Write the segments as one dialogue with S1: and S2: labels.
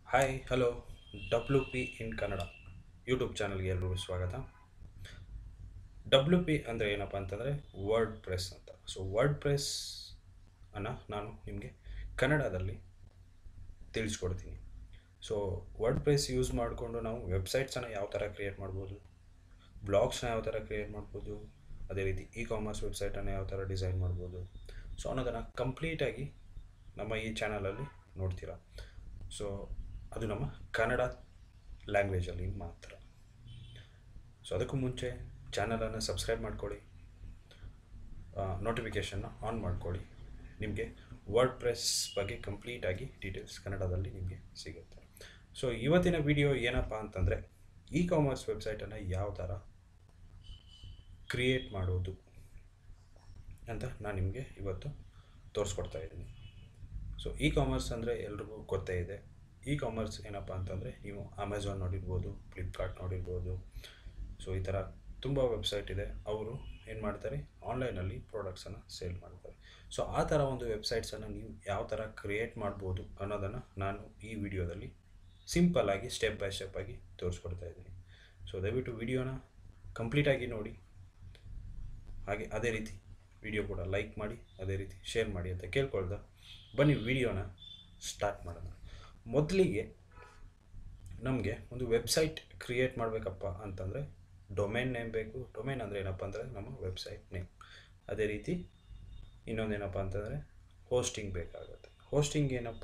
S1: hi hello W P in Kannada YouTube ಚಾನಲ್ಗೆ ಎಲ್ರಿಗೂ ಸ್ವಾಗತ ಡಬ್ಲ್ಯೂ ಪಿ ಅಂದರೆ ಏನಪ್ಪ ಅಂತಂದರೆ ವರ್ಡ್ ಪ್ರೆಸ್ ಅಂತ ಸೊ ವರ್ಡ್ ಪ್ರೆಸ್ ಅನ್ನು ನಾನು ನಿಮಗೆ ಕನ್ನಡದಲ್ಲಿ ತಿಳಿಸ್ಕೊಡ್ತೀನಿ ಸೊ ವರ್ಡ್ ಪ್ರೆಸ್ ಯೂಸ್ ಮಾಡಿಕೊಂಡು ನಾವು ವೆಬ್ಸೈಟ್ಸನ್ನು ಯಾವ ಥರ ಕ್ರಿಯೇಟ್ ಮಾಡ್ಬೋದು ಬ್ಲಾಗ್ಸ್ನ ಯಾವ ಥರ ಕ್ರಿಯೇಟ್ ಮಾಡ್ಬೋದು ಅದೇ ರೀತಿ ಇ ಕಾಮರ್ಸ್ ವೆಬ್ಸೈಟನ್ನು ಯಾವ ಥರ ಡಿಸೈನ್ ಮಾಡ್ಬೋದು ಸೊ ಅನ್ನೋದನ್ನು ಕಂಪ್ಲೀಟಾಗಿ ನಮ್ಮ ಈ ಚಾನಲಲ್ಲಿ ನೋಡ್ತೀರಾ ಸೊ ಅದು ನಮ್ಮ ಕನ್ನಡ ಲ್ಯಾಂಗ್ವೇಜಲ್ಲಿ ಮಾತ್ರ ಸೊ ಅದಕ್ಕೂ ಮುಂಚೆ ಚಾನಲನ್ನು ಸಬ್ಸ್ಕ್ರೈಬ್ ಮಾಡ್ಕೊಳ್ಳಿ ನೋಟಿಫಿಕೇಷನ್ನ ಆನ್ ಮಾಡ್ಕೊಳ್ಳಿ ನಿಮಗೆ ವರ್ಡ್ ಪ್ರೆಸ್ ಬಗ್ಗೆ ಕಂಪ್ಲೀಟಾಗಿ ಡೀಟೇಲ್ಸ್ ಕನ್ನಡದಲ್ಲಿ ನಿಮಗೆ ಸಿಗುತ್ತೆ ಸೊ ಇವತ್ತಿನ ವಿಡಿಯೋ ಏನಪ್ಪ ಅಂತಂದರೆ ಇ ಕಾಮರ್ಸ್ ವೆಬ್ಸೈಟನ್ನು ಯಾವ ಥರ ಕ್ರಿಯೇಟ್ ಮಾಡೋದು ಅಂತ ನಾನು ನಿಮಗೆ ಇವತ್ತು ತೋರಿಸ್ಕೊಡ್ತಾ ಇದ್ದೀನಿ ಸೊ ಇ ಕಾಮರ್ಸ್ ಅಂದರೆ ಎಲ್ರಿಗೂ ಗೊತ್ತೇ ಇದೆ ಇ ಕಾಮರ್ಸ್ ಏನಪ್ಪ ಅಂತಂದರೆ ನೀವು ಅಮೆಝಾನ್ ನೋಡಿರ್ಬೋದು ಫ್ಲಿಪ್ಕಾರ್ಟ್ ನೋಡಿರ್ಬೋದು ಸೊ ಈ ಥರ ತುಂಬ ವೆಬ್ಸೈಟ್ ಇದೆ ಅವರು ಏನು ಮಾಡ್ತಾರೆ ಆನ್ಲೈನಲ್ಲಿ ಪ್ರಾಡಕ್ಟ್ಸನ್ನು ಸೇಲ್ ಮಾಡ್ತಾರೆ ಸೊ ಆ ಥರ ಒಂದು ವೆಬ್ಸೈಟ್ಸನ್ನು ನೀವು ಯಾವ ಥರ ಕ್ರಿಯೇಟ್ ಮಾಡ್ಬೋದು ಅನ್ನೋದನ್ನು ನಾನು ಈ ವಿಡಿಯೋದಲ್ಲಿ ಸಿಂಪಲ್ಲಾಗಿ ಸ್ಟೆಪ್ ಬೈ ಸ್ಟೆಪ್ ಆಗಿ ತೋರಿಸ್ಕೊಡ್ತಾ ಇದ್ದೀನಿ ಸೊ ದಯವಿಟ್ಟು ವಿಡಿಯೋನ ಕಂಪ್ಲೀಟಾಗಿ ನೋಡಿ ಹಾಗೆ ಅದೇ ರೀತಿ ವಿಡಿಯೋ ಕೂಡ ಲೈಕ್ ಮಾಡಿ ಅದೇ ರೀತಿ ಶೇರ್ ಮಾಡಿ ಅಂತ ಕೇಳ್ಕೊಳ್ದ ಬನ್ನಿ ವಿಡಿಯೋನ ಸ್ಟಾರ್ಟ್ ಮಾಡೋಣ ಮೊದಲಿಗೆ ನಮಗೆ ಒಂದು ವೆಬ್ಸೈಟ್ ಕ್ರಿಯೇಟ್ ಮಾಡಬೇಕಪ್ಪ ಅಂತಂದರೆ ಡೊಮೇನ್ ನೇಮ್ ಬೇಕು ಡೊಮೇನ್ ಅಂದರೆ ಏನಪ್ಪ ಅಂದರೆ ನಮ್ಮ ವೆಬ್ಸೈಟ್ ನೇಮ್ ಅದೇ ರೀತಿ ಇನ್ನೊಂದೇನಪ್ಪ ಅಂತಂದರೆ ಹೋಸ್ಟಿಂಗ್ ಬೇಕಾಗುತ್ತೆ ಹೋಸ್ಟಿಂಗ್ ಏನಪ್ಪ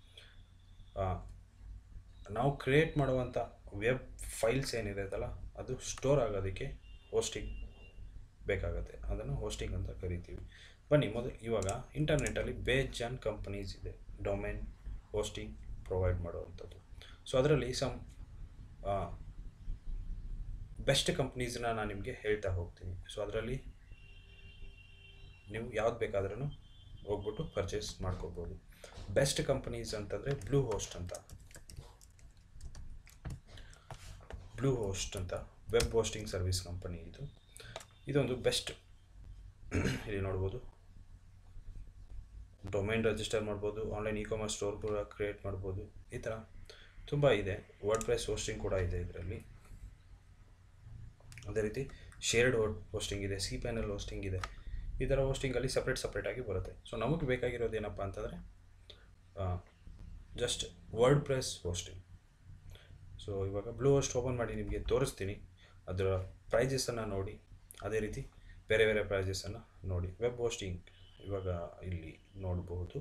S1: ನಾವು ಕ್ರಿಯೇಟ್ ಮಾಡುವಂಥ ವೆಬ್ ಫೈಲ್ಸ್ ಏನಿರುತ್ತಲ್ಲ ಅದು ಸ್ಟೋರ್ ಆಗೋದಕ್ಕೆ ಹೋಸ್ಟಿಂಗ್ ಬೇಕಾಗುತ್ತೆ ಅದನ್ನು ಹೋಸ್ಟಿಂಗ್ ಅಂತ ಕರಿತೀವಿ ಬನ್ನಿ ಮೊದಲು ಇವಾಗ ಇಂಟರ್ನೆಟ್ಟಲ್ಲಿ ಬೇಜಾನ್ ಕಂಪನೀಸ್ ಇದೆ ಡೊಮೇನ್ ಹೋಸ್ಟಿಂಗ್ ಪ್ರೊವೈಡ್ ಮಾಡುವಂಥದ್ದು ಸೊ ಅದರಲ್ಲಿ ಸಮ್ ಬೆಸ್ಟ್ ಕಂಪ್ನೀಸ್ನ ನಾನು ನಿಮಗೆ ಹೇಳ್ತಾ ಹೋಗ್ತೀನಿ ಸೊ ಅದರಲ್ಲಿ ನೀವು ಯಾವ್ದು ಬೇಕಾದ್ರೂ ಹೋಗ್ಬಿಟ್ಟು ಪರ್ಚೇಸ್ ಮಾಡ್ಕೋಬೋದು ಬೆಸ್ಟ್ ಕಂಪನೀಸ್ ಅಂತಂದರೆ ಬ್ಲೂ ಹೋಸ್ಟ್ ಅಂತ ಬ್ಲೂ ಹೋಸ್ಟ್ ಅಂತ ವೆಬ್ ಹೋಸ್ಟಿಂಗ್ ಸರ್ವಿಸ್ ಕಂಪನಿ ಇದು ಇದೊಂದು ಬೆಸ್ಟ್ ಇಲ್ಲಿ ನೋಡ್ಬೋದು ಡೊಮೈನ್ ರಿಜಿಸ್ಟರ್ ಮಾಡ್ಬೋದು ಆನ್ಲೈನ್ ಇ ಕಾಮರ್ಸ್ ಸ್ಟೋರ್ ಕೂಡ ಕ್ರಿಯೇಟ್ ಮಾಡ್ಬೋದು ಈ ಥರ ತುಂಬ ಇದೆ ವರ್ಡ್ ಪ್ರೈಸ್ ಹೋಸ್ಟಿಂಗ್ ಕೂಡ ಇದೆ ಇದರಲ್ಲಿ ಅದೇ ರೀತಿ ಶೇರ್ಡ್ ಹೋಸ್ಟಿಂಗ್ ಇದೆ ಸಿ ಪ್ಯಾನಲ್ ಹೋಸ್ಟಿಂಗ್ ಇದೆ ಈ ಥರ ಹೋಸ್ಟಿಂಗಲ್ಲಿ ಸಪ್ರೇಟ್ ಸಪ್ರೇಟಾಗಿ ಬರುತ್ತೆ ಸೊ ನಮಗೆ ಬೇಕಾಗಿರೋದು ಏನಪ್ಪ ಅಂತಂದರೆ just WordPress hosting so ಇವಾಗ ಬ್ಲೂ ಹೋಸ್ಟ್ ಓಪನ್ ಮಾಡಿ ನಿಮಗೆ ತೋರಿಸ್ತೀನಿ ಅದರ ಪ್ರೈಸಸನ್ನು ನೋಡಿ ಅದೇ ರೀತಿ ಬೇರೆ ಬೇರೆ ಪ್ರೈಸಸನ್ನು ನೋಡಿ ವೆಬ್ ಹೋಸ್ಟಿಂಗ್ ಇವಾಗ ಇಲ್ಲಿ ನೋಡಬಹುದು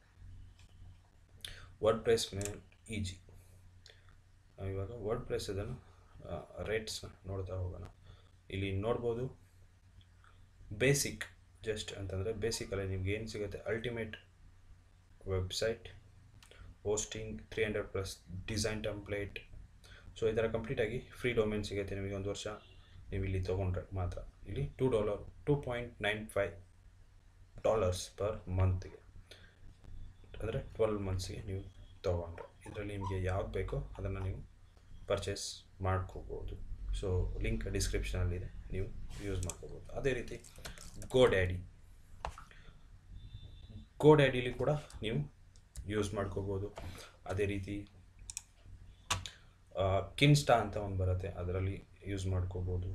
S1: ವರ್ಡ್ ಪ್ರೆಸ್ ಮೇಲೆ ಈಜಿ ಇವಾಗ ವರ್ಡ್ ಪ್ರೆಸ್ ಇದನ್ನು ರೇಟ್ಸ್ನ ನೋಡ್ತಾ ಹೋಗೋಣ ಇಲ್ಲಿ ನೋಡ್ಬೋದು ಬೇಸಿಕ್ ಜಸ್ಟ್ ಅಂತಂದರೆ ಬೇಸಿಕಲ್ಲಿ ನಿಮ್ಗೆ ಏನು ಸಿಗುತ್ತೆ ultimate website hosting three hundred plus design template so ಈ ಥರ ಕಂಪ್ಲೀಟಾಗಿ ಫ್ರೀ ಡೊಮೇನ್ ಸಿಗುತ್ತೆ ನಿಮಗೆ ಒಂದು ವರ್ಷ ನೀವು ಇಲ್ಲಿ ತೊಗೊಂಡ್ರೆ ಮಾತ್ರ ಇಲ್ಲಿ two dollar two point nine five dollars per ಮಂತ್ಗೆ ಅಂದರೆ ಟ್ವೆಲ್ ಮಂತ್ಸ್ಗೆ ನೀವು ತೊಗೊಂಡ್ರೆ ಇದರಲ್ಲಿ ನಿಮಗೆ ಯಾವ್ದು ಬೇಕೋ ಅದನ್ನು ನೀವು ಪರ್ಚೇಸ್ ಮಾಡ್ಕೋಬೋದು ಸೊ ಲಿಂಕ್ ಡಿಸ್ಕ್ರಿಪ್ಷನಲ್ಲಿದೆ ನೀವು ಯೂಸ್ ಮಾಡ್ಕೋಬೋದು ಅದೇ ರೀತಿ ಗೋ ಡ್ಯಾಡಿ ಗೋ ಡ್ಯಾಡಿಲಿ ಕೂಡ ನೀವು ಯೂಸ್ ಮಾಡ್ಕೋಬೋದು ಅದೇ ರೀತಿ ಕಿನ್ಸ್ಟಾ ಅಂತ ಒಂದು ಬರುತ್ತೆ ಅದರಲ್ಲಿ ಯೂಸ್ ಮಾಡ್ಕೋಬೋದು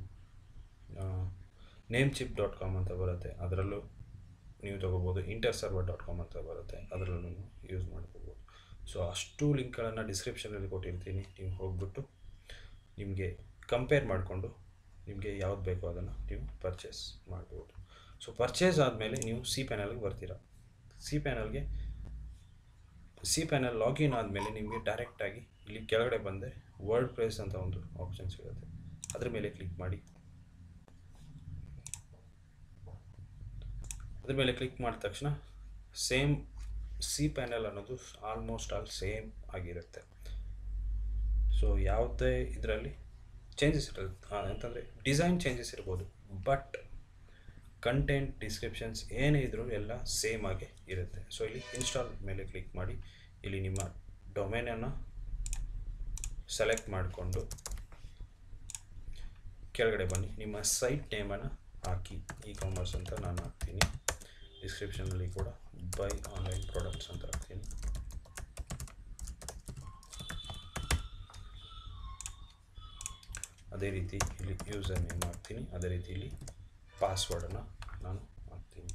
S1: ನೇಮ್ ಚಿಪ್ ಡಾಟ್ ಕಾಮ್ ಅಂತ ಬರುತ್ತೆ ಅದರಲ್ಲೂ ನೀವು ತೊಗೋಬೋದು ಇಂಟರ್ ಸರ್ವರ್ ಡಾಟ್ ಕಾಮ್ ಅಂತ ಬರುತ್ತೆ ಅದರಲ್ಲೂ ಯೂಸ್ ಮಾಡ್ಕೋಬೋದು ಸೊ ಅಷ್ಟು ಲಿಂಕ್ಗಳನ್ನು ಡಿಸ್ಕ್ರಿಪ್ಷನಲ್ಲಿ ಕೊಟ್ಟಿರ್ತೀನಿ ನೀವು ಹೋಗ್ಬಿಟ್ಟು ನಿಮಗೆ ಕಂಪೇರ್ ಮಾಡಿಕೊಂಡು ನಿಮಗೆ ಯಾವ್ದು ಬೇಕೋ ಅದನ್ನು ನೀವು ಪರ್ಚೇಸ್ ಮಾಡ್ಬೋದು ಸೊ ಪರ್ಚೇಸ್ ಆದಮೇಲೆ ನೀವು ಸಿ ಪ್ಯಾನಲ್ಗೆ ಬರ್ತೀರಾ ಸಿ ಪ್ಯಾನಲ್ಗೆ ಸಿ ಪ್ಯಾನಲ್ ಲಾಗಿನ್ ಆದಮೇಲೆ ನಿಮಗೆ ಡೈರೆಕ್ಟಾಗಿ ಇಲ್ಲಿ ಕೆಳಗಡೆ ಬಂದರೆ ವರ್ಡ್ ಪ್ರೆಸ್ ಅಂತ ಒಂದು ಆಪ್ಷನ್ ಸಿಗುತ್ತೆ ಅದ್ರ ಮೇಲೆ ಕ್ಲಿಕ್ ಮಾಡಿ ಅದ್ರ ಮೇಲೆ ಕ್ಲಿಕ್ ಮಾಡಿದ ತಕ್ಷಣ ಸೇಮ್ ಸಿ ಪ್ಯಾನಲ್ ಅನ್ನೋದು ಆಲ್ಮೋಸ್ಟ್ ಆಲ್ ಸೇಮ್ ಆಗಿರುತ್ತೆ ಸೊ ಯಾವುದೇ ಇದರಲ್ಲಿ ಚೇಂಜಸ್ ಇರುತ್ತೆ ಅಂತಂದರೆ ಡಿಸೈನ್ ಚೇಂಜಸ್ ಇರ್ಬೋದು ಬಟ್ ಕಂಟೆಂಟ್ ಡಿಸ್ಕ್ರಿಪ್ಷನ್ಸ್ ಏನೇ ಇದ್ರೂ ಎಲ್ಲ ಸೇಮ್ ಆಗಿ ಇರುತ್ತೆ ಸೊ ಇಲ್ಲಿ ಇನ್ಸ್ಟಾಲ್ ಮೇಲೆ ಕ್ಲಿಕ್ ಮಾಡಿ ಇಲ್ಲಿ ನಿಮ್ಮ ಡೊಮೇನನ್ನು ಸೆಲೆಕ್ಟ್ ಮಾಡಿಕೊಂಡು ಕೆಳಗಡೆ ಬನ್ನಿ ನಿಮ್ಮ ಸೈಟ್ ನೇಮನ್ನು ಹಾಕಿ ಇ ಕಾಮರ್ಸ್ ಅಂತ ನಾನು ಹಾಕ್ತೀನಿ ಡಿಸ್ಕ್ರಿಪ್ಷನಲ್ಲಿ ಕೂಡ ಬೈ ಆನ್ಲೈನ್ ಪ್ರಾಡಕ್ಟ್ಸ್ ಅಂತ ಹಾಕ್ತೀನಿ ಅದೇ ರೀತಿ ಇಲ್ಲಿ ಯೂಸರ್ ನೇಮ್ ಹಾಕ್ತೀನಿ ಅದೇ ರೀತಿ ಇಲ್ಲಿ ಪಾಸ್ವರ್ಡನ್ನು ನಾನು ಹಾಕ್ತೀನಿ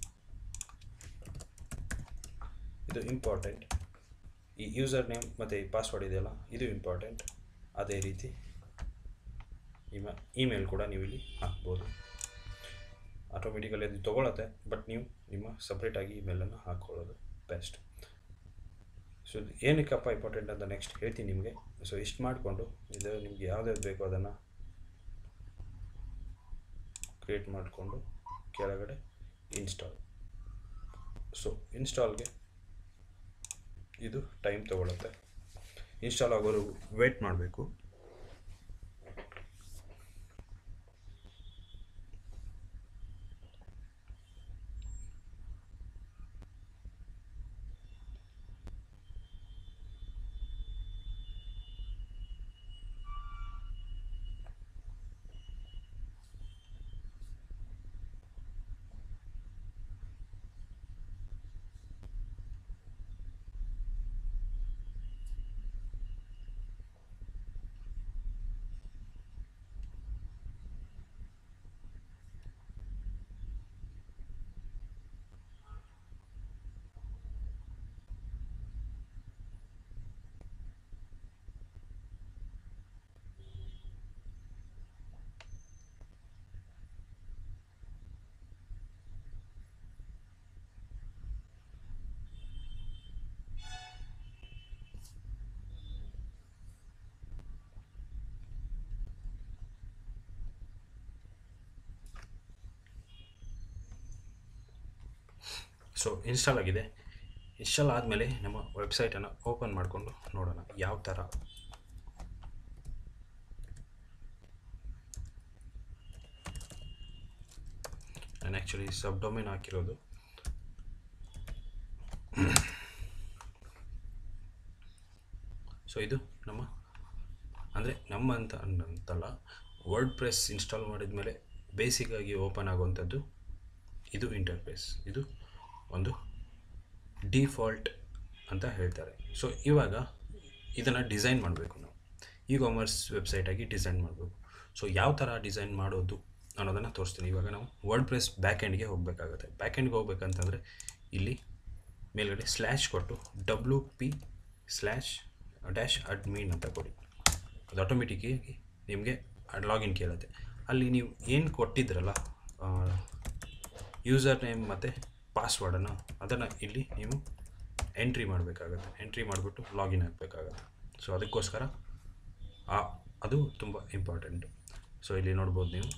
S1: ಇದು ಇಂಪಾರ್ಟೆಂಟ್ ಈ ಯೂಸರ್ ನೇಮ್ ಮತ್ತು ಈ ಪಾಸ್ವರ್ಡ್ ಇದೆಯಲ್ಲ ಇದು ಇಂಪಾರ್ಟೆಂಟ್ ಅದೇ ರೀತಿ ನಿಮ್ಮ ಇಮೇಲ್ ಕೂಡ ನೀವು ಇಲ್ಲಿ ಹಾಕ್ಬೋದು ಆಟೋಮೆಟಿಕಲಿ ಅದು ತೊಗೊಳತ್ತೆ ಬಟ್ ನೀವು ನಿಮ್ಮ ಸಪ್ರೇಟಾಗಿ ಇಮೇಲನ್ನು ಹಾಕ್ಕೊಳ್ಳೋದು ಬೆಸ್ಟ್ ಸೊ ಇದು ಏನಕ್ಕಪ್ಪ ಇಂಪಾರ್ಟೆಂಟ್ ಅಂತ ನೆಕ್ಸ್ಟ್ ಹೇಳ್ತೀನಿ ನಿಮಗೆ ಸೊ ಇಷ್ಟು ಮಾಡಿಕೊಂಡು ಇದು ನಿಮಗೆ ಯಾವ್ದಾವ್ದು ಬೇಕೋ ಅದನ್ನು ಕ್ರಿಯೇಟ್ ಮಾಡಿಕೊಂಡು ಕೆಳಗಡೆ ಇನ್ಸ್ಟಾಲ್ ಸೊ ಇನ್ಸ್ಟಾಲ್ಗೆ ಇದು ಟೈಮ್ ತೊಗೊಳುತ್ತೆ ಇನ್ಸ್ಟಾಲ್ ಆಗೋವರೆಗೂ ವೇಟ್ ಮಾಡಬೇಕು ಸೊ ಇನ್ಸ್ಟಾಲ್ ಆಗಿದೆ ಇನ್ಸ್ಟಾಲ್ ಆದಮೇಲೆ ನಮ್ಮ ವೆಬ್ಸೈಟನ್ನು ಓಪನ್ ಮಾಡಿಕೊಂಡು ನೋಡೋಣ ಯಾವ ಥರ ನಾನು ಆ್ಯಕ್ಚುಲಿ ಸಬ್ ಡೊಮೇನ್ ಹಾಕಿರೋದು ಸೊ ಇದು ನಮ್ಮ ಅಂದರೆ ನಮ್ಮ ಅಂತ ಅಂತಲ್ಲ ವರ್ಡ್ ಪ್ರೆಸ್ ಇನ್ಸ್ಟಾಲ್ ಮಾಡಿದ ಮೇಲೆ ಬೇಸಿಕ್ಕಾಗಿ ಓಪನ್ ಆಗುವಂಥದ್ದು ಇದು ಇಂಟರ್ಫೇಸ್ ಇದು ಒಂದು ಡಿಫಾಲ್ಟ್ ಅಂತ ಹೇಳ್ತಾರೆ ಸೊ ಇವಾಗ ಇದನ್ನು ಡಿಸೈನ್ ಮಾಡಬೇಕು ನಾವು ಇ ಕಾಮರ್ಸ್ ವೆಬ್ಸೈಟಾಗಿ ಡಿಸೈನ್ ಮಾಡಬೇಕು ಸೊ ಯಾವ ಥರ ಡಿಸೈನ್ ಮಾಡೋದು ಅನ್ನೋದನ್ನು ತೋರಿಸ್ತೀನಿ ಇವಾಗ ನಾವು ವರ್ಡ್ ಪ್ರೆಸ್ ಬ್ಯಾಕ್ ಎಂಡ್ಗೆ ಹೋಗಬೇಕಾಗುತ್ತೆ ಬ್ಯಾಕ್ ಎಂಡ್ಗೆ ಹೋಗ್ಬೇಕಂತಂದರೆ ಇಲ್ಲಿ ಮೇಲ್ಗಡೆ ಸ್ಲ್ಯಾಶ್ ಕೊಟ್ಟು W P slash dash admin ಅಂತ ಕೊಡಿ ಅದು ಆಟೋಮೆಟಿಕ್ಕಾಗಿ ನಿಮಗೆ ಲಾಗಿನ್ ಕೇಳುತ್ತೆ ಅಲ್ಲಿ ನೀವು ಏನು ಕೊಟ್ಟಿದ್ರಲ್ಲ ಯೂಸರ್ ನೇಮ್ ಮತ್ತು ಪಾಸ್ವರ್ಡನ್ನು ಅದನ್ನು ಇಲ್ಲಿ ನೀವು ಎಂಟ್ರಿ ಮಾಡಬೇಕಾಗತ್ತೆ ಎಂಟ್ರಿ ಮಾಡಿಬಿಟ್ಟು ಲಾಗಿನ್ ಆಗಬೇಕಾಗತ್ತೆ ಸೊ ಅದಕ್ಕೋಸ್ಕರ ಆ ಅದು ತುಂಬ ಇಂಪಾರ್ಟೆಂಟು ಸೊ ಇಲ್ಲಿ ನೋಡ್ಬೋದು ನೀವು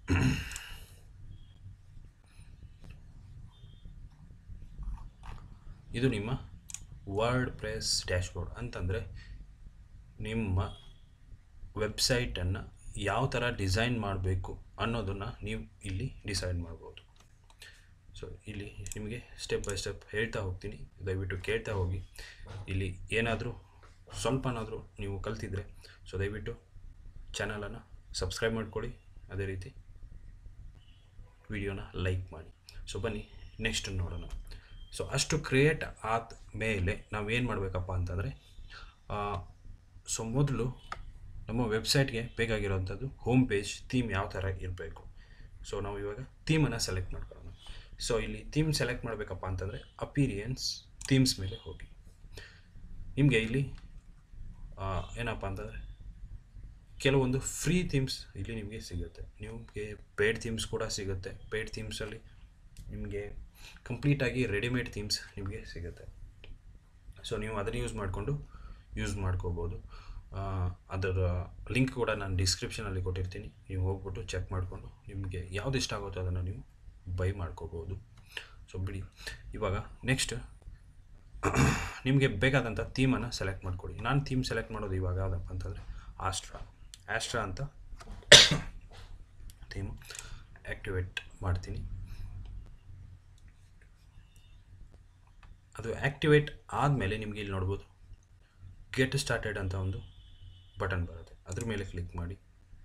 S1: ಇದು ನಿಮ್ಮ ವರ್ಡ್ ಪ್ರೆಸ್ ಡ್ಯಾಶ್ಬೋರ್ಡ್ ಅಂತಂದರೆ ನಿಮ್ಮ ವೆಬ್ಸೈಟನ್ನು ಯಾವ ಥರ ಡಿಸೈನ್ ಮಾಡಬೇಕು ಅನ್ನೋದನ್ನು ನೀವು ಇಲ್ಲಿ ಡಿಸೈಡ್ ಮಾಡ್ಬೋದು ಸೊ ಇಲ್ಲಿ ನಿಮಗೆ ಸ್ಟೆಪ್ ಬೈ ಸ್ಟೆಪ್ ಹೇಳ್ತಾ ಹೋಗ್ತೀನಿ ದಯವಿಟ್ಟು ಕೇಳ್ತಾ ಹೋಗಿ ಇಲ್ಲಿ ಏನಾದರೂ ಸ್ವಲ್ಪನಾದರೂ ನೀವು ಕಲ್ತಿದ್ರೆ ಸೊ ದಯವಿಟ್ಟು ಚಾನಲನ್ನು ಸಬ್ಸ್ಕ್ರೈಬ್ ಮಾಡ್ಕೊಳ್ಳಿ ಅದೇ ರೀತಿ ವಿಡಿಯೋನ ಲೈಕ್ ಮಾಡಿ ಸೊ ಬನ್ನಿ ನೆಕ್ಸ್ಟ್ ನೋಡೋಣ ಸೊ ಅಷ್ಟು ಕ್ರಿಯೇಟ್ ಆದ ಮೇಲೆ ನಾವು ಏನು ಮಾಡಬೇಕಪ್ಪ ಅಂತಂದರೆ ಸೊ ಮೊದಲು ನಮ್ಮ ವೆಬ್ಸೈಟ್ಗೆ ಬೇಕಾಗಿರೋವಂಥದ್ದು ಹೋಮ್ ಪೇಜ್ ಥೀಮ್ ಯಾವ ಥರ ಇರಬೇಕು ಸೊ ನಾವು ಇವಾಗ ಥೀಮನ್ನು ಸೆಲೆಕ್ಟ್ ಮಾಡ್ಕೊಳ್ಳೋಣ ಸೊ ಇಲ್ಲಿ ಥೀಮ್ ಸೆಲೆಕ್ಟ್ ಮಾಡಬೇಕಪ್ಪ ಅಂತಂದರೆ ಅಪೀರಿಯನ್ಸ್ ಥೀಮ್ಸ್ ಮೇಲೆ ಹೋಗಿ ನಿಮಗೆ ಇಲ್ಲಿ ಆ, ಏನಪ್ಪ ಅಂತಂದರೆ ಕೆಲವೊಂದು ಫ್ರೀ ಥೀಮ್ಸ್ ಇಲ್ಲಿ ನಿಮಗೆ ಸಿಗುತ್ತೆ ನಿಮಗೆ ಪೇಡ್ ಥೀಮ್ಸ್ ಕೂಡ ಸಿಗುತ್ತೆ ಪೇಡ್ ಥೀಮ್ಸಲ್ಲಿ ನಿಮಗೆ ಕಂಪ್ಲೀಟಾಗಿ ರೆಡಿಮೇಡ್ ಥೀಮ್ಸ್ ನಿಮಗೆ ಸಿಗುತ್ತೆ ಸೊ ನೀವು ಅದನ್ನು ಯೂಸ್ ಮಾಡಿಕೊಂಡು ಯೂಸ್ ಮಾಡ್ಕೋಬೋದು ಆ, ಅದರ ಲಿಂಕ್ ಕೂಡ ನಾನು ಡಿಸ್ಕ್ರಿಪ್ಷನಲ್ಲಿ ಕೊಟ್ಟಿರ್ತೀನಿ ನೀವು ಹೋಗ್ಬಿಟ್ಟು ಚೆಕ್ ಮಾಡಿಕೊಂಡು ನಿಮಗೆ ಯಾವ್ದು ಇಷ್ಟ ಆಗುತ್ತೋ ಅದನ್ನು ನೀವು ಬೈ ಮಾಡ್ಕೋಬೋದು ಸೊ ಬಿಡಿ ಇವಾಗ ನೆಕ್ಸ್ಟ್ ನಿಮಗೆ ಬೇಕಾದಂಥ ಥೀಮನ್ನು ಸೆಲೆಕ್ಟ್ ಮಾಡ್ಕೊಳ್ಳಿ ನಾನು ಥೀಮ್ ಸೆಲೆಕ್ಟ್ ಮಾಡೋದು ಇವಾಗ ಯಾವುದಪ್ಪ ಅಂತಂದರೆ ಆಸ್ಟ್ರಾ ಆಸ್ಟ್ರಾ ಅಂತ ಥೀಮ್ ಆ್ಯಕ್ಟಿವೇಟ್ ಮಾಡ್ತೀನಿ ಅದು ಆ್ಯಕ್ಟಿವೇಟ್ ಆದಮೇಲೆ ನಿಮಗೆ ಇಲ್ಲಿ ನೋಡ್ಬೋದು ಗೆಟ್ ಸ್ಟಾರ್ಟೆಡ್ ಅಂತ ಒಂದು ಬಟನ್ ಬರುತ್ತೆ ಅದ್ರ ಮೇಲೆ ಕ್ಲಿಕ್ ಮಾಡಿ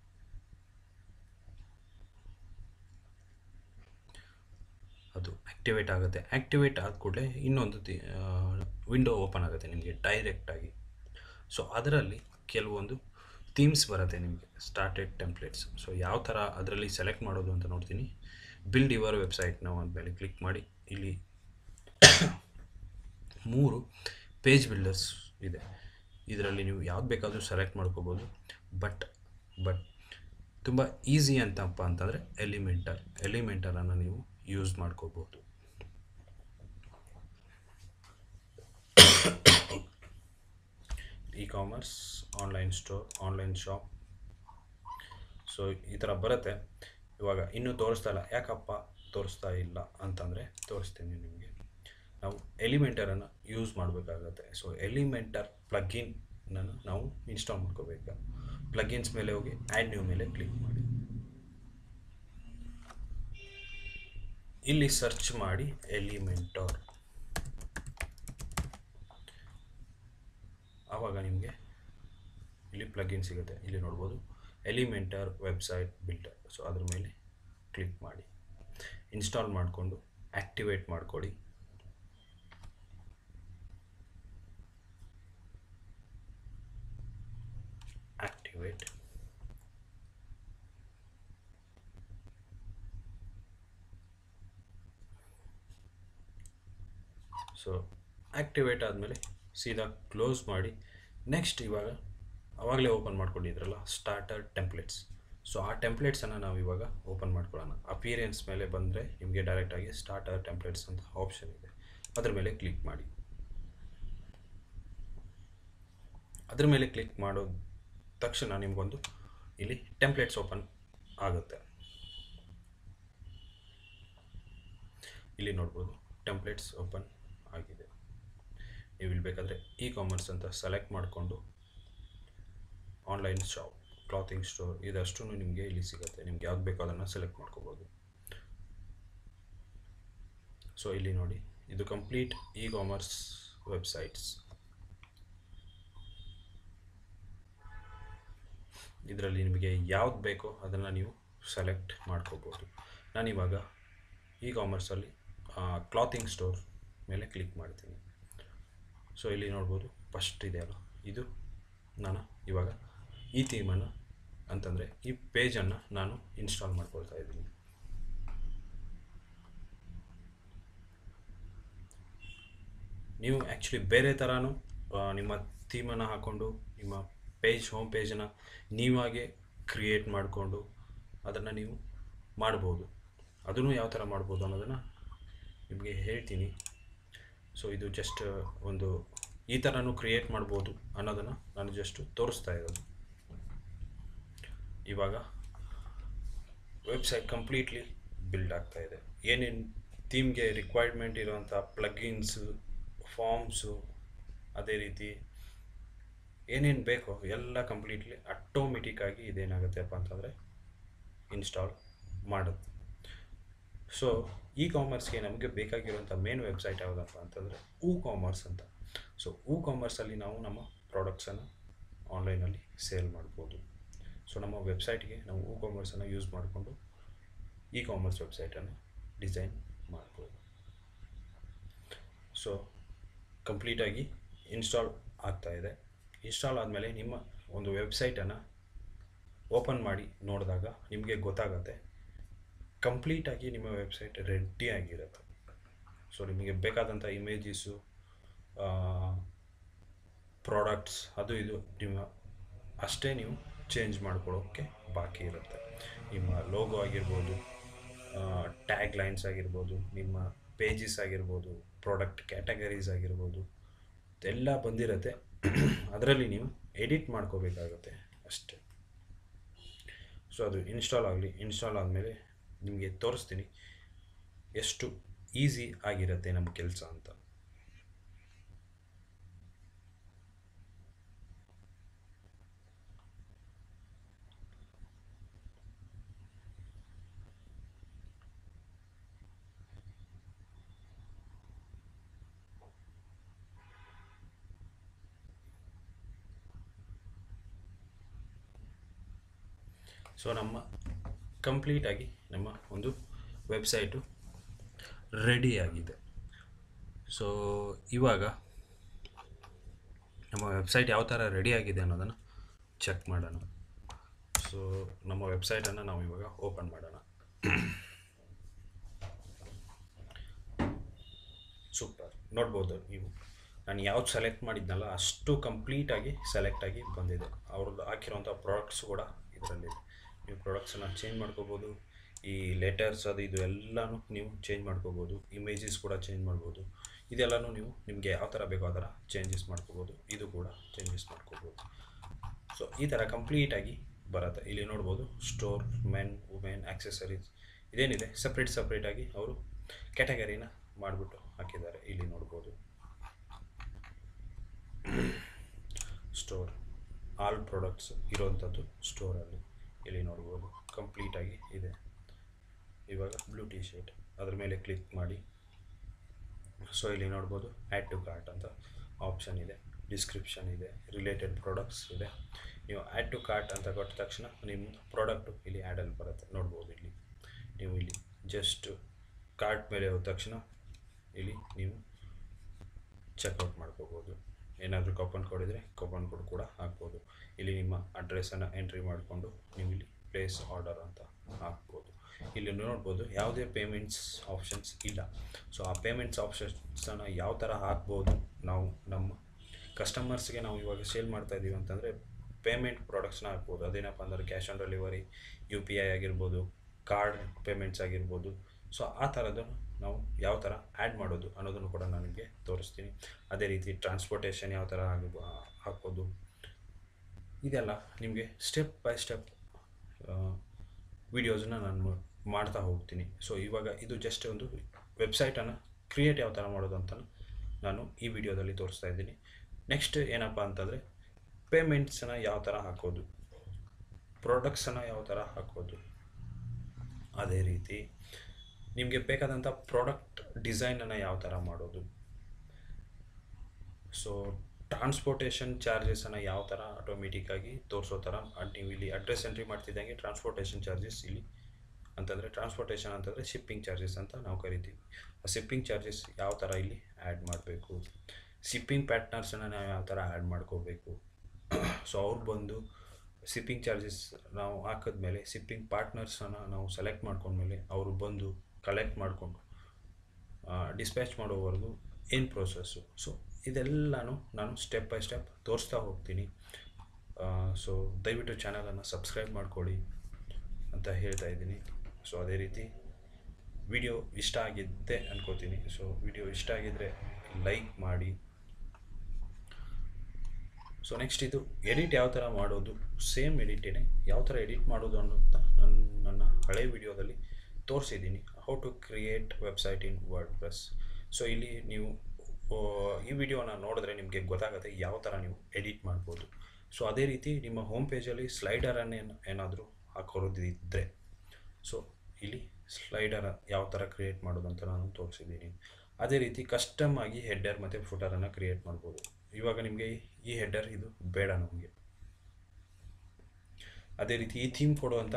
S1: ಅದು ಆ್ಯಕ್ಟಿವೇಟ್ ಆಗುತ್ತೆ ಆ್ಯಕ್ಟಿವೇಟ್ ಆದ ಕೂಡಲೇ ಇನ್ನೊಂದು ವಿಂಡೋ ಓಪನ್ ಆಗುತ್ತೆ ನಿಮಗೆ ಡೈರೆಕ್ಟಾಗಿ ಸೊ ಅದರಲ್ಲಿ ಕೆಲವೊಂದು ಥೀಮ್ಸ್ ಬರುತ್ತೆ ನಿಮಗೆ ಸ್ಟಾರ್ಟೆಡ್ ಟೆಂಪ್ಲೇಟ್ಸ್ ಸೊ ಯಾವ ಥರ ಅದರಲ್ಲಿ ಸೆಲೆಕ್ಟ್ ಮಾಡೋದು ಅಂತ ನೋಡ್ತೀನಿ ಬಿಲ್ಡ್ ಯುವರ್ ವೆಬ್ಸೈಟ್ ನಾವು ಅಂದಮೇಲೆ ಕ್ಲಿಕ್ ಮಾಡಿ ಇಲ್ಲಿ ಮೂರು ಪೇಜ್ ಬಿಲ್ಡರ್ಸ್ ಇದೆ ಇದರಲ್ಲಿ ನೀವು ಯಾವ್ದು ಬೇಕಾದರೂ ಸೆಲೆಕ್ಟ್ ಮಾಡ್ಕೋಬೋದು ಬಟ್ ಬಟ್ ತುಂಬ ಈಸಿ ಅಂತಪ್ಪ ಅಂತಂದರೆ ಎಲಿಮೆಂಟರ್ ಎಲಿಮೆಂಟರನ್ನು ನೀವು ಯೂಸ್ ಮಾಡ್ಕೋಬೋದು e commerce online store online shop so ಈ ಥರ ಬರುತ್ತೆ ಇವಾಗ ಇನ್ನೂ ತೋರಿಸ್ತಾ ಇಲ್ಲ ಯಾಕಪ್ಪ ತೋರಿಸ್ತಾ ಇಲ್ಲ ಅಂತಂದರೆ ತೋರಿಸ್ತೀನಿ ನಿಮಗೆ ನಾವು ಎಲಿಮೆಂಟರನ್ನು ಯೂಸ್ ಮಾಡಬೇಕಾಗತ್ತೆ ಸೊ ಎಲಿಮೆಂಟರ್ ಪ್ಲಗ್ಗಿನ್ನನ್ನು ನಾವು ಇನ್ಸ್ಟಾಲ್ ಮಾಡ್ಕೋಬೇಕು ಪ್ಲಗ್ಗಿನ್ಸ್ ಮೇಲೆ ಹೋಗಿ ಆ್ಯಡ್ ನ್ಯೂ ಮೇಲೆ ಕ್ಲಿಕ್ ಮಾಡಿ ಇಲ್ಲಿ ಸರ್ಚ್ ಮಾಡಿ ಎಲಿಮೆಂಟರ್ ಆವಾಗ ನಿಮಗೆ ಇಲ್ಲಿ ಪ್ಲಗಿನ್ ಸಿಗುತ್ತೆ ಇಲ್ಲಿ ನೋಡ್ಬೋದು ಎಲಿಮೆಂಟರ್ ವೆಬ್ಸೈಟ್ ಬಿಲ್ಡರ್ ಸೊ ಅದ್ರ ಮೇಲೆ ಕ್ಲಿಕ್ ಮಾಡಿ ಇನ್ಸ್ಟಾಲ್ ಮಾಡಿಕೊಂಡು ಆ್ಯಕ್ಟಿವೇಟ್ ಮಾಡಿಕೊಡಿ ಆ್ಯಕ್ಟಿವೇಟ್ ಸೊ ಆ್ಯಕ್ಟಿವೇಟ್ ಆದಮೇಲೆ ಸೀದಾ ಕ್ಲೋಸ್ ಮಾಡಿ ನೆಕ್ಸ್ಟ್ ಇವಾಗ ಆವಾಗಲೇ ಓಪನ್ ಮಾಡ್ಕೊಂಡಿದ್ರಲ್ಲ ಸ್ಟಾರ್ಟರ್ ಟೆಂಪ್ಲೇಟ್ಸ್ ಸೊ ಆ ಟೆಂಪ್ಲೇಟ್ಸನ್ನು ನಾವು ಇವಾಗ ಓಪನ್ ಮಾಡ್ಕೊಳ್ಳೋಣ ಅಪಿಯರೆನ್ಸ್ ಮೇಲೆ ಬಂದರೆ ನಿಮಗೆ ಡೈರೆಕ್ಟಾಗಿ ಸ್ಟಾರ್ಟರ್ ಟೆಂಪ್ಲೇಟ್ಸ್ ಅಂತ ಆಪ್ಷನ್ ಇದೆ ಅದ್ರ ಮೇಲೆ ಕ್ಲಿಕ್ ಮಾಡಿ ಅದ್ರ ಮೇಲೆ ಕ್ಲಿಕ್ ಮಾಡೋ ತಕ್ಷಣ ನಿಮಗೊಂದು ಇಲ್ಲಿ ಟೆಂಪ್ಲೇಟ್ಸ್ ಓಪನ್ ಆಗುತ್ತೆ ಇಲ್ಲಿ ನೋಡ್ಬೋದು ಟೆಂಪ್ಲೇಟ್ಸ್ ಓಪನ್ ಆಗಿದೆ ನೀವು ಇಲ್ಲಿ ಬೇಕಾದರೆ ಇ ಕಾಮರ್ಸ್ ಅಂತ ಸೆಲೆಕ್ಟ್ ಮಾಡಿಕೊಂಡು ಆನ್ಲೈನ್ ಶಾಪ್ ಕ್ಲಾತಿಂಗ್ ಸ್ಟೋರ್ ಇದಷ್ಟು ನಿಮಗೆ ಇಲ್ಲಿ ಸಿಗುತ್ತೆ ನಿಮ್ಗೆ ಯಾವ್ದು ಬೇಕೋ ಅದನ್ನು ಸೆಲೆಕ್ಟ್ ಮಾಡ್ಕೋಬೋದು ಸೊ ಇಲ್ಲಿ ನೋಡಿ ಇದು ಕಂಪ್ಲೀಟ್ ಇ ಕಾಮರ್ಸ್ ವೆಬ್ಸೈಟ್ಸ್ ಇದರಲ್ಲಿ ನಿಮಗೆ ಯಾವ್ದು ಬೇಕೋ ಅದನ್ನು ನೀವು ಸೆಲೆಕ್ಟ್ ಮಾಡ್ಕೋಬೋದು ನಾನಿವಾಗ ಇ ಕಾಮರ್ಸಲ್ಲಿ ಕ್ಲಾತಿಂಗ್ ಸ್ಟೋರ್ ಮೇಲೆ ಕ್ಲಿಕ್ ಮಾಡ್ತೀನಿ ಸೊ ಇಲ್ಲಿ ನೋಡ್ಬೋದು ಫಸ್ಟ್ ಇದೆಯಲ್ಲ ಇದು ನಾನು ಇವಾಗ ಈ ಥೀಮನ್ನು ಅಂತಂದರೆ ಈ ಪೇಜನ್ನು ನಾನು ಇನ್ಸ್ಟಾಲ್ ಮಾಡ್ಕೊಳ್ತಾ ಇದ್ದೀನಿ ನೀವು ಆ್ಯಕ್ಚುಲಿ ಬೇರೆ ಥರನೂ ನಿಮ್ಮ ಥೀಮನ್ನು ಹಾಕ್ಕೊಂಡು ನಿಮ್ಮ ಪೇಜ್ ಹೋಮ್ ಪೇಜನ್ನು ನೀವಾಗೆ ಕ್ರಿಯೇಟ್ ಮಾಡಿಕೊಂಡು ಅದನ್ನು ನೀವು ಮಾಡ್ಬೋದು ಅದನ್ನು ಯಾವ ಥರ ಮಾಡ್ಬೋದು ಅನ್ನೋದನ್ನು ನಿಮಗೆ ಹೇಳ್ತೀನಿ ಸೊ ಇದು ಜಸ್ಟ್ ಒಂದು ಈ ಥರನೂ ಕ್ರಿಯೇಟ್ ಮಾಡ್ಬೋದು ಅನ್ನೋದನ್ನು ನಾನು ಜಸ್ಟ್ ತೋರಿಸ್ತಾ ಇರೋದು ಇವಾಗ ವೆಬ್ಸೈಟ್ ಕಂಪ್ಲೀಟ್ಲಿ ಬಿಲ್ಡ್ ಆಗ್ತಾ ಇದೆ ಏನೇನು ಥೀಮ್ಗೆ ರಿಕ್ವೈರ್ಮೆಂಟ್ ಇರೋವಂಥ ಪ್ಲಗಿನ್ಸು ಫಾರ್ಮ್ಸು ಅದೇ ರೀತಿ ಏನೇನು ಬೇಕೋ ಎಲ್ಲ ಕಂಪ್ಲೀಟ್ಲಿ ಆಟೋಮೆಟಿಕ್ಕಾಗಿ ಇದೇನಾಗುತ್ತೆಪ್ಪ ಅಂತಂದರೆ ಇನ್ಸ್ಟಾಲ್ ಮಾಡುತ್ತೆ ಸೊ ಇ ಕಾಮರ್ಸ್ಗೆ ನಮಗೆ ಬೇಕಾಗಿರುವಂಥ ಮೇನ್ ವೆಬ್ಸೈಟ್ ಯಾವುದಪ್ಪ ಅಂತಂದರೆ ಊ ಕಾಮರ್ಸ್ ಅಂತ ಸೊ ಊ ಕಾಮರ್ಸಲ್ಲಿ ನಾವು ನಮ್ಮ ಪ್ರಾಡಕ್ಟ್ಸನ್ನು ಆನ್ಲೈನಲ್ಲಿ ಸೇಲ್ ಮಾಡ್ಬೋದು ಸೊ ನಮ್ಮ ವೆಬ್ಸೈಟ್ಗೆ ನಾವು ಊ ಕಾಮರ್ಸನ್ನು ಯೂಸ್ ಮಾಡಿಕೊಂಡು ಇ ಕಾಮರ್ಸ್ ವೆಬ್ಸೈಟನ್ನು ಡಿಸೈನ್ ಮಾಡ್ಬೋದು ಸೊ ಕಂಪ್ಲೀಟಾಗಿ ಇನ್ಸ್ಟಾಲ್ ಆಗ್ತಾ ಇದೆ ಇನ್ಸ್ಟಾಲ್ ಆದಮೇಲೆ ನಿಮ್ಮ ಒಂದು ವೆಬ್ಸೈಟನ್ನು ಓಪನ್ ಮಾಡಿ ನೋಡಿದಾಗ ನಿಮಗೆ ಗೊತ್ತಾಗತ್ತೆ ಕಂಪ್ಲೀಟಾಗಿ ನಿಮ್ಮ ವೆಬ್ಸೈಟ್ ರೆಡಿ ಆಗಿರುತ್ತೆ ಸೊ ನಿಮಗೆ ಬೇಕಾದಂಥ ಇಮೇಜಸ್ಸು ಪ್ರಾಡಕ್ಟ್ಸ್ ಅದು ಇದು ನಿಮ್ಮ ಅಷ್ಟೇ ನೀವು ಚೇಂಜ್ ಮಾಡ್ಕೊಳ್ಳೋಕ್ಕೆ ಬಾಕಿ ಇರುತ್ತೆ ನಿಮ್ಮ ಲೋಗೋ ಆಗಿರ್ಬೋದು ಟ್ಯಾಗ್ ಲೈನ್ಸ್ ಆಗಿರ್ಬೋದು ನಿಮ್ಮ ಪೇಜಸ್ ಆಗಿರ್ಬೋದು ಪ್ರಾಡಕ್ಟ್ ಕ್ಯಾಟಗರೀಸ್ ಆಗಿರ್ಬೋದು ಎಲ್ಲ ಬಂದಿರುತ್ತೆ ಅದರಲ್ಲಿ ನೀವು ಎಡಿಟ್ ಮಾಡ್ಕೋಬೇಕಾಗುತ್ತೆ ಅಷ್ಟೇ ಸೊ ಅದು ಇನ್ಸ್ಟಾಲ್ ಆಗಲಿ ಇನ್ಸ್ಟಾಲ್ ಆದಮೇಲೆ ನಿಮಗೆ ತೋರಿಸ್ತೀನಿ ಎಷ್ಟು ಈಸಿ ಆಗಿರುತ್ತೆ ನಮ್ಮ ಕೆಲಸ ಅಂತ ಸೊ ನಮ್ಮ ಕಂಪ್ಲೀಟಾಗಿ ನಮ್ಮ ಒಂದು ವೆಬ್ಸೈಟು ರೆಡಿಯಾಗಿದೆ ಸೊ ಇವಾಗ ನಮ್ಮ ವೆಬ್ಸೈಟ್ ಯಾವ ಥರ ರೆಡಿಯಾಗಿದೆ ಅನ್ನೋದನ್ನು ಚೆಕ್ ಮಾಡೋಣ ಸೊ ನಮ್ಮ ವೆಬ್ಸೈಟನ್ನು ನಾವು ಇವಾಗ ಓಪನ್ ಮಾಡೋಣ ಸೂಪರ್ ನೋಡ್ಬೋದು ನೀವು ನಾನು ಯಾವ್ದು ಸೆಲೆಕ್ಟ್ ಮಾಡಿದ್ನಲ್ಲ ಅಷ್ಟು ಕಂಪ್ಲೀಟಾಗಿ ಸೆಲೆಕ್ಟ್ ಆಗಿ ಬಂದಿದೆ ಅವ್ರದ್ದು ಹಾಕಿರೋಂಥ ಪ್ರಾಡಕ್ಟ್ಸ್ ಕೂಡ ಇದರಲ್ಲಿದೆ ನೀವು ಪ್ರಾಡಕ್ಟ್ಸನ್ನು ಚೇಂಜ್ ಮಾಡ್ಕೋಬೋದು ಈ ಲೆಟರ್ಸ್ ಅದು ಇದು ಎಲ್ಲನೂ ನೀವು ಚೇಂಜ್ ಮಾಡ್ಕೋಬೋದು ಇಮೇಜಸ್ ಕೂಡ ಚೇಂಜ್ ಮಾಡ್ಬೋದು ಇದೆಲ್ಲನೂ ನೀವು ನಿಮಗೆ ಯಾವ ಥರ ಬೇಕೋ ಆ ಥರ ಚೇಂಜಸ್ ಮಾಡ್ಕೋಬೋದು ಇದು ಕೂಡ ಚೇಂಜಸ್ ಮಾಡ್ಕೋಬೋದು ಸೊ ಈ ಥರ ಕಂಪ್ಲೀಟಾಗಿ ಬರುತ್ತೆ ಇಲ್ಲಿ ನೋಡ್ಬೋದು ಸ್ಟೋರ್ ಮೆನ್ ವುಮೆನ್ ಆಕ್ಸೆಸರೀಸ್ ಇದೇನಿದೆ ಸಪ್ರೇಟ್ ಸಪ್ರೇಟಾಗಿ ಅವರು ಕ್ಯಾಟಗರಿನ ಮಾಡಿಬಿಟ್ಟು ಹಾಕಿದ್ದಾರೆ ಇಲ್ಲಿ ನೋಡ್ಬೋದು ಸ್ಟೋರ್ ಆಲ್ ಪ್ರಾಡಕ್ಟ್ಸ್ ಇರೋವಂಥದ್ದು ಸ್ಟೋರಲ್ಲಿ ಇಲ್ಲಿ ನೋಡ್ಬೋದು ಕಂಪ್ಲೀಟಾಗಿ ಇದೆ ಇವಾಗ ಬ್ಲೂ ಟಿ ಶರ್ಟ್ ಅದ್ರ ಮೇಲೆ ಕ್ಲಿಕ್ ಮಾಡಿ ಸೊ ಇಲ್ಲಿ ನೋಡ್ಬೋದು ಆ್ಯಡ್ ಟು ಕಾರ್ಟ್ ಅಂತ ಆಪ್ಷನ್ ಇದೆ ಡಿಸ್ಕ್ರಿಪ್ಷನ್ ಇದೆ ರಿಲೇಟೆಡ್ ಪ್ರಾಡಕ್ಟ್ಸ್ ಇದೆ ನೀವು ಆ್ಯಡ್ ಟು ಕಾರ್ಟ್ ಅಂತ ಕೊಟ್ಟ ತಕ್ಷಣ ನಿಮ್ಮ ಪ್ರಾಡಕ್ಟು ಇಲ್ಲಿ ಆ್ಯಡಲ್ಲಿ ಬರುತ್ತೆ ನೋಡ್ಬೋದು ಇಲ್ಲಿ ನೀವು ಇಲ್ಲಿ ಜಸ್ಟ್ ಕಾರ್ಟ್ ಮೇಲೆ ಹೋದ ತಕ್ಷಣ ಇಲ್ಲಿ ನೀವು ಚೆಕ್ಔಟ್ ಮಾಡ್ಕೋಬೋದು ಏನಾದರೂ ಕೂಪನ್ ಕೋಡ್ ಇದ್ದರೆ ಕೂಪನ್ ಕೋಡ್ ಕೂಡ ಹಾಕ್ಬೋದು ಇಲ್ಲಿ ನಿಮ್ಮ ಅಡ್ರೆಸ್ಸನ್ನು ಎಂಟ್ರಿ ಮಾಡಿಕೊಂಡು ನೀವು ಇಲ್ಲಿ ಪ್ಲೇಸ್ ಆರ್ಡರ್ ಅಂತ ಹಾಕ್ಬೋದು ಇಲ್ಲಿ ನೋಡ್ಬೋದು ಯಾವುದೇ ಪೇಮೆಂಟ್ಸ್ ಆಪ್ಷನ್ಸ್ ಇಲ್ಲ ಸೊ ಆ ಪೇಮೆಂಟ್ಸ್ ಆಪ್ಷನ್ಸನ್ನು ಯಾವ ಥರ ಹಾಕ್ಬೋದು ನಾವು ನಮ್ಮ ಕಸ್ಟಮರ್ಸ್ಗೆ ನಾವು ಇವಾಗ ಸೇಲ್ ಮಾಡ್ತಾ ಇದ್ದೀವಿ ಅಂತಂದರೆ ಪೇಮೆಂಟ್ ಪ್ರಾಡಕ್ಟ್ಸ್ನ ಹಾಕ್ಬೋದು ಅದೇನಪ್ಪ ಅಂದರೆ cash on delivery U P I ಆಗಿರ್ಬೋದು ಕಾರ್ಡ್ ಪೇಮೆಂಟ್ಸ್ ಆಗಿರ್ಬೋದು ಸೊ ಆ ಥರದ್ದು ನಾವು ಯಾವ ಥರ ಆ್ಯಡ್ ಮಾಡೋದು ಅನ್ನೋದನ್ನು ಕೂಡ ನಾನು ನಿಮಗೆ ತೋರಿಸ್ತೀನಿ ಅದೇ ರೀತಿ ಟ್ರಾನ್ಸ್ಪೋರ್ಟೇಷನ್ ಯಾವ ಥರ ಆಗಿ ಹಾಕ್ಬೋದು ಇದೆಲ್ಲ ನಿಮಗೆ ಸ್ಟೆಪ್ ಬೈ ಸ್ಟೆಪ್ ವೀಡಿಯೋಸನ್ನ ನಾನು ಮಾಡ್ತಾ ಹೋಗ್ತೀನಿ ಸೊ ಇವಾಗ ಇದು ಜಸ್ಟ್ ಒಂದು ವೆಬ್ಸೈಟನ್ನು ಕ್ರಿಯೇಟ್ ಯಾವ ಥರ ಮಾಡೋದು ಅಂತ ನಾನು ಈ ವಿಡಿಯೋದಲ್ಲಿ ತೋರಿಸ್ತಾ ಇದ್ದೀನಿ ನೆಕ್ಸ್ಟ್ ಏನಪ್ಪ ಅಂತಂದರೆ ಪೇಮೆಂಟ್ಸನ್ನು ಯಾವ ಥರ ಹಾಕೋದು ಪ್ರಾಡಕ್ಟ್ಸನ್ನು ಯಾವ ಥರ ಹಾಕೋದು ಅದೇ ರೀತಿ ನಿಮಗೆ ಬೇಕಾದಂಥ ಪ್ರಾಡಕ್ಟ್ ಡಿಸೈನನ್ನು ಯಾವ ಥರ ಮಾಡೋದು ಸೊ ಟ್ರಾನ್ಸ್ಪೋರ್ಟೇಷನ್ ಚಾರ್ಜಸನ್ನು ಯಾವ ಥರ ಆಟೋಮೆಟಿಕ್ಕಾಗಿ ತೋರಿಸೋ ಥರ ಅದ್ ನೀವು ಇಲ್ಲಿ ಅಡ್ರೆಸ್ ಎಂಟ್ರಿ ಮಾಡ್ತಿದ್ದಂಗೆ ಟ್ರಾನ್ಸ್ಪೋರ್ಟೇಷನ್ ಚಾರ್ಜಸ್ ಇಲ್ಲಿ ಅಂತಂದರೆ ಟ್ರಾನ್ಸ್ಪೋರ್ಟೇಷನ್ ಅಂತಂದರೆ ಶಿಪ್ಪಿಂಗ್ ಚಾರ್ಜಸ್ ಅಂತ ನಾವು ಕರಿತೀವಿ ಆ ಶಿಪ್ಪಿಂಗ್ ಚಾರ್ಜಸ್ ಯಾವ ಥರ ಇಲ್ಲಿ ಆ್ಯಡ್ ಮಾಡಬೇಕು ಶಿಪ್ಪಿಂಗ್ ಪ್ಯಾಟ್ನರ್ಸನ್ನು ನಾವು ಯಾವ ಥರ ಆ್ಯಡ್ ಮಾಡ್ಕೋಬೇಕು ಸೊ ಅವ್ರು ಬಂದು ಶಿಪ್ಪಿಂಗ್ ಚಾರ್ಜಸ್ ನಾವು ಹಾಕಿದ್ಮೇಲೆ ಶಿಪ್ಪಿಂಗ್ ಪಾರ್ಟ್ನರ್ಸನ್ನು ನಾವು ಸೆಲೆಕ್ಟ್ ಮಾಡ್ಕೊಂಡ್ಮೇಲೆ ಅವರು ಬಂದು ಕಲೆಕ್ಟ್ ಮಾಡಿಕೊಂಡು ಡಿಸ್ಪ್ಯಾಚ್ ಮಾಡೋವರೆಗೂ ಏನು ಪ್ರೋಸೆಸ್ಸು ಸೊ ಇದೆಲ್ಲನೂ ನಾನು ಸ್ಟೆಪ್ ಬೈ ಸ್ಟೆಪ್ ತೋರಿಸ್ತಾ ಹೋಗ್ತೀನಿ ಸೊ ದಯವಿಟ್ಟು ಚಾನಲನ್ನು ಸಬ್ಸ್ಕ್ರೈಬ್ ಮಾಡ್ಕೊಳ್ಳಿ ಅಂತ ಹೇಳ್ತಾ ಇದ್ದೀನಿ ಸೊ ಅದೇ ರೀತಿ ವಿಡಿಯೋ ಇಷ್ಟ ಆಗಿದ್ದೆ ಅನ್ಕೋತೀನಿ ಸೊ ವಿಡಿಯೋ ಇಷ್ಟ ಆಗಿದ್ದರೆ ಲೈಕ್ ಮಾಡಿ ಸೊ ನೆಕ್ಸ್ಟ್ ಇದು ಎಡಿಟ್ ಯಾವ ಥರ ಮಾಡೋದು ಸೇಮ್ ಎಡಿಟೇನೆ ಯಾವ ಥರ ಎಡಿಟ್ ಮಾಡೋದು ಅನ್ನೋಂಥ ನನ್ನ ನನ್ನ ಹಳೆ ವಿಡಿಯೋದಲ್ಲಿ ತೋರಿಸಿದ್ದೀನಿ how to create website in WordPress so ಇಲ್ಲಿ ನೀವು ಈ ವಿಡಿಯೋನ ನೋಡಿದ್ರೆ ನಿಮಗೆ ಗೊತ್ತಾಗುತ್ತೆ ಯಾವ ಥರ ನೀವು ಎಡಿಟ್ ಮಾಡ್ಬೋದು ಸೊ ಅದೇ ರೀತಿ ನಿಮ್ಮ ಹೋಮ್ ಪೇಜಲ್ಲಿ ಸ್ಲೈಡರನ್ನೇ ಏನಾದರೂ ಹಾಕೋದಿದ್ದರೆ ಸೊ ಇಲ್ಲಿ ಸ್ಲೈಡರ್ ಯಾವ ಥರ ಕ್ರಿಯೇಟ್ ಮಾಡೋದು ಅಂತ ನಾನು ತೋರಿಸಿದ್ದೀನಿ ಅದೇ ರೀತಿ ಕಸ್ಟಮ್ ಆಗಿ ಹೆಡ್ಡರ್ ಮತ್ತು ಫುಟರನ್ನು ಕ್ರಿಯೇಟ್ ಮಾಡ್ಬೋದು ಇವಾಗ ನಿಮಗೆ ಈ ಹೆಡ್ಡರ್ ಇದು ಬೇಡ ನಮಗೆ ಅದೇ ರೀತಿ ಈ ಥೀಮ್ ಕೊಡುವಂಥ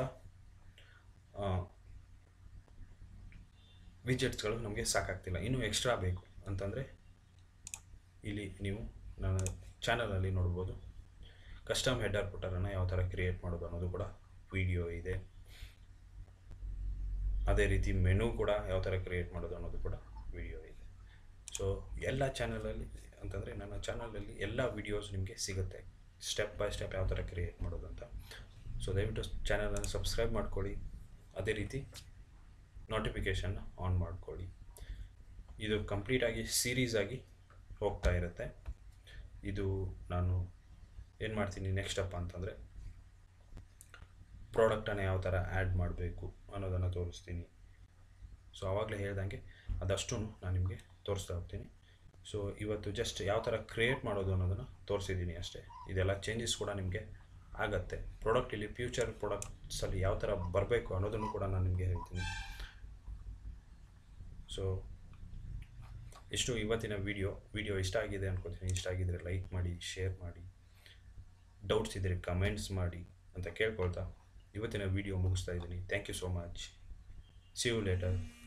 S1: ವಿಜೆಟ್ಸ್ಗಳು ನಮಗೆ ಸಾಕಾಗ್ತಿಲ್ಲ ಇನ್ನೂ ಎಕ್ಸ್ಟ್ರಾ ಬೇಕು ಅಂತಂದರೆ ಇಲ್ಲಿ ನೀವು ನನ್ನ ಚಾನಲಲ್ಲಿ ನೋಡ್ಬೋದು ಕಸ್ಟಮ್ ಹೆಡ್ಡರ್ ಫುಟರನ್ನು ಯಾವ ಥರ ಕ್ರಿಯೇಟ್ ಮಾಡೋದು ಅನ್ನೋದು ಕೂಡ ವಿಡಿಯೋ ಇದೆ ಅದೇ ರೀತಿ ಮೆನು ಕೂಡ ಯಾವ ಥರ ಕ್ರಿಯೇಟ್ ಮಾಡೋದು ಅನ್ನೋದು ಕೂಡ ವಿಡಿಯೋ ಇದೆ ಸೊ ಎಲ್ಲ ಚಾನಲಲ್ಲಿ ಅಂತಂದರೆ ನನ್ನ ಚಾನಲಲ್ಲಿ ಎಲ್ಲ ವಿಡಿಯೋಸ್ ನಿಮಗೆ ಸಿಗುತ್ತೆ ಸ್ಟೆಪ್ ಬೈ ಸ್ಟೆಪ್ ಯಾವ ಥರ ಕ್ರಿಯೇಟ್ ಮಾಡೋದು ಅಂತ ಸೊ ದಯವಿಟ್ಟು ಚಾನಲನ್ನು ಸಬ್ಸ್ಕ್ರೈಬ್ ಮಾಡ್ಕೊಳ್ಳಿ ಅದೇ ರೀತಿ ನೋಟಿಫಿಕೇಷನ್ನ ಆನ್ ಮಾಡ್ಕೊಳ್ಳಿ ಇದು ಕಂಪ್ಲೀಟಾಗಿ ಸೀರೀಸ್ ಆಗಿ ಹೋಗ್ತಾ ಇರುತ್ತೆ ಇದು ನಾನು ಏನು ಮಾಡ್ತೀನಿ ನೆಕ್ಸ್ಟ್ ಅಪ್ಪ ಅಂತಂದರೆ ಪ್ರಾಡಕ್ಟನ್ನು ಯಾವ ಥರ ಆ್ಯಡ್ ಮಾಡಬೇಕು ಅನ್ನೋದನ್ನು ತೋರಿಸ್ತೀನಿ ಸೊ ಆವಾಗಲೇ ಹೇಳ್ದಂಗೆ ಅದಷ್ಟು ನಾನು ನಿಮಗೆ ತೋರಿಸ್ತಾ ಹೋಗ್ತೀನಿ ಸೊ ಇವತ್ತು ಜಸ್ಟ್ ಯಾವ ಥರ ಕ್ರಿಯೇಟ್ ಮಾಡೋದು ಅನ್ನೋದನ್ನು ತೋರಿಸಿದ್ದೀನಿ ಅಷ್ಟೇ ಇದೆಲ್ಲ ಚೇಂಜಸ್ ಕೂಡ ನಿಮಗೆ ಆಗತ್ತೆ ಪ್ರಾಡಕ್ಟ್ ಇಲ್ಲಿ ಫ್ಯೂಚರ್ ಪ್ರಾಡಕ್ಟ್ಸಲ್ಲಿ ಯಾವ ಥರ ಬರಬೇಕು ಅನ್ನೋದನ್ನು ಕೂಡ ನಾನು ನಿಮಗೆ ಹೇಳ್ತೀನಿ ಸೊ ಇಷ್ಟು ಇವತ್ತಿನ ವಿಡಿಯೋ ವಿಡಿಯೋ ಇಷ್ಟ ಆಗಿದೆ ಅನ್ಕೋತೀನಿ ಇಷ್ಟ ಆಗಿದ್ರೆ ಲೈಕ್ ಮಾಡಿ ಶೇರ್ ಮಾಡಿ ಡೌಟ್ಸ್ ಇದ್ದರೆ ಕಮೆಂಟ್ಸ್ ಮಾಡಿ ಅಂತ ಕೇಳ್ಕೊಳ್ತಾ ಇವತ್ತಿನ ವಿಡಿಯೋ ಮುಗಿಸ್ತಾ ಇದ್ದೀನಿ thank you so much see you litre